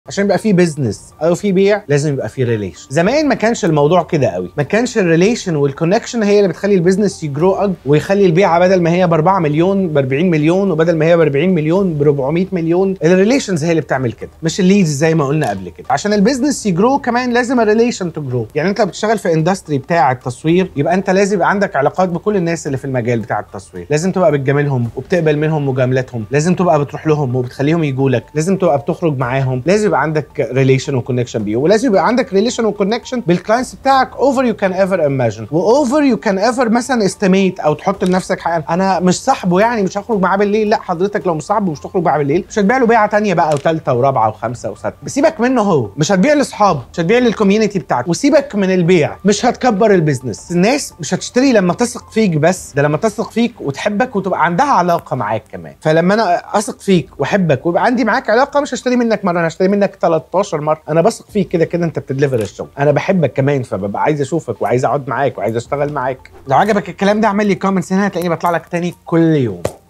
عشان يبقى في بيزنس او في بيع لازم يبقى في ريليشن زمان ما كانش الموضوع كده قوي ما كانش الريليشن والكونكشن هي اللي بتخلي البيزنس يجرو أج ويخلي البيعه بدل ما هي ب 4 مليون ب 40 مليون وبدل ما هي ب 40 مليون ب 400 مليون الريليشنز هي اللي بتعمل كده مش الليدز زي ما قلنا قبل كده عشان البيزنس يجرو كمان لازم الريليشن تجرو يعني انت لو بتشتغل في اندستري بتاع التصوير يبقى انت لازم يبقى عندك علاقات بكل الناس اللي في المجال بتاع التصوير لازم تبقى بتجاملهم وبتقبل منهم مجاملاتهم لازم تبقى بتروح لهم وبتخليهم يجوا لك لازم تبقى بتخرج معاهم لازم يبقى عندك ريليشن وكونكشن بيه ولازم يبقى عندك ريليشن وكونكشن بالكلاينتس بتاعك اوفر يو كان ايفر ايماجن واوفر يو كان ايفر مثلا استيميت او تحط لنفسك حق انا مش صاحبه يعني مش هخرج معاه بالليل لا حضرتك لو مش صاحبه مش تخرج معاه بالليل مش هتبيع له بيعه ثانيه بقى وثالثه ورابعه وخمسه وسته سيبك منه هو مش هتبيع لاصحابه مش هتبيع للكوميونتي بتاعته وسيبك من البيع مش هتكبر البيزنس الناس مش هتشتري لما تثق فيك بس ده لما تثق فيك وتحبك وتبقى عندها علاقه معاك كمان فلما انا اثق فيك واحبك ويبقى عندي معاك علاقه مش هشتري منك مره انا هشتري منك 13 مره انا بثق فيك كده كده انت بتدليفر الشغل انا بحبك كمان فببقى عايز اشوفك وعايز اقعد معاك وعايز اشتغل معاك لو عجبك الكلام ده اعمل لي كومنتس هنا هتلاقيني بطلع لك تاني كل يوم